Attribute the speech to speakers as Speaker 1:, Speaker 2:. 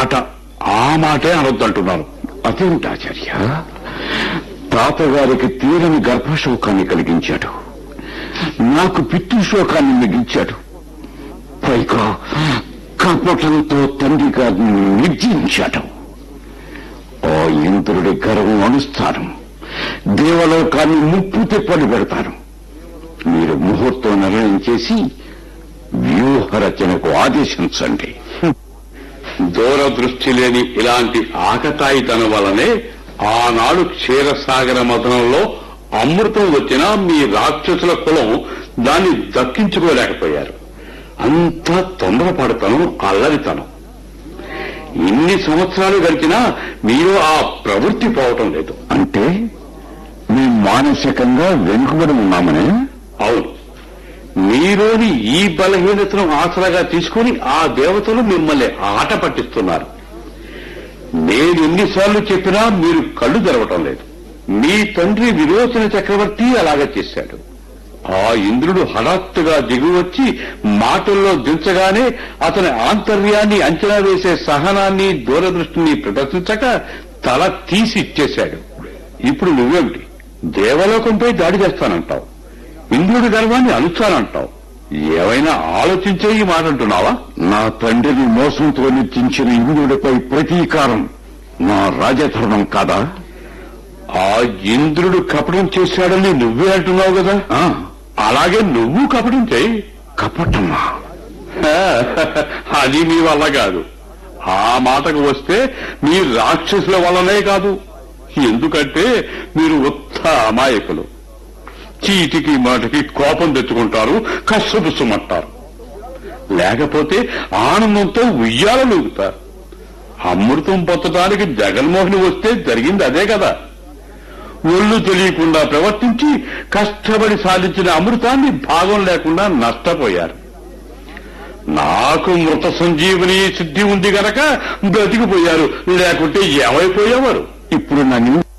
Speaker 1: మాట ఆ మాటే అనొద్దంటున్నాను
Speaker 2: అదేంటి ఆచార్య తాతగారికి తీరని గర్భశోకాన్ని కలిగించాడు నాకు పితృశోకాన్ని మిగిల్చాడు పైగా కపటంతో తండ్రి గారిని నిర్జించాడు ఆ ఇంద్రుడి గర్వం అణుస్తాను దేవలోకాన్ని ముప్పు తిప్పలు పెడతాను మీరు ముహూర్తం నిర్ణయం చేసి వ్యూహరచనకు ఆదేశించండి
Speaker 1: దూరదృష్టి లేని ఇలాంటి ఆకతాయితనం వల్లనే ఆనాడు క్షీరసాగర మథనంలో అమృతం వచ్చినా మీ రాక్షసుల కులం దాన్ని దక్కించుకోలేకపోయారు అంతా తొందరపడతనం అల్లరితనం ఇన్ని సంవత్సరాలు గడిచినా మీరు ఆ ప్రవృత్తి పోవటం లేదు
Speaker 2: అంటే మేము మానసికంగా వెనుకబడి ఉన్నామనే
Speaker 1: అవును మీలోని ఈ బలహీనతను ఆసరాగా తీసుకుని ఆ దేవతలు మిమ్మల్ని ఆట పట్టిస్తున్నారు నేను ఎన్నిసార్లు చెప్పినా మీరు కళ్ళు తెరవటం లేదు మీ తండ్రి విరోచన చక్రవర్తి అలాగే చేశాడు ఆ ఇంద్రుడు హఠాత్తుగా దిగువచ్చి మాటల్లో దించగానే అతని ఆంతర్యాన్ని అంచనా వేసే సహనాన్ని దూరదృష్టిని ప్రదర్శించక తల తీసి ఇచ్చేశాడు ఇప్పుడు నువ్వేమిటి దేవలోకంపై దాడి చేస్తానంటావు ఇంద్రుడి గర్వాన్ని అణుచానంటావు ఏమైనా ఆలోచించే ఈ మాట అంటున్నావా
Speaker 2: నా తండ్రిని మోసంతో నిత్యించిన ఇంద్రుడిపై ప్రతీకారం నా రాజధర్మం కాదా
Speaker 1: ఆ ఇంద్రుడు కపటం చేశాడని నువ్వే అంటున్నావు కదా
Speaker 2: ఆ,
Speaker 1: అలాగే నువ్వు కపటం చేయి
Speaker 2: కపటమా
Speaker 1: అది మీ వల్ల కాదు ఆ మాటకు వస్తే మీ రాక్షసుల వల్లనే కాదు ఎందుకంటే మీరు ఉత్త అమాయకులు చీటికి మాటకి కోపం తెచ్చుకుంటారు కష్టపుచ్చమంటారు లేకపోతే ఆనందంతో ఉయ్యాలలుగుతారు అమృతం పొత్తడానికి జగన్మోహన్ వస్తే జరిగింది అదే కదా ఒళ్ళు తెలియకుండా ప్రవర్తించి కష్టపడి సాధించిన అమృతాన్ని భాగం లేకుండా నష్టపోయారు నాకు మృత సంజీవని సిద్ధి ఉంది గనక బ్రతికిపోయారు లేకుంటే ఏమైపోయేవారు
Speaker 2: ఇప్పుడు నన్ను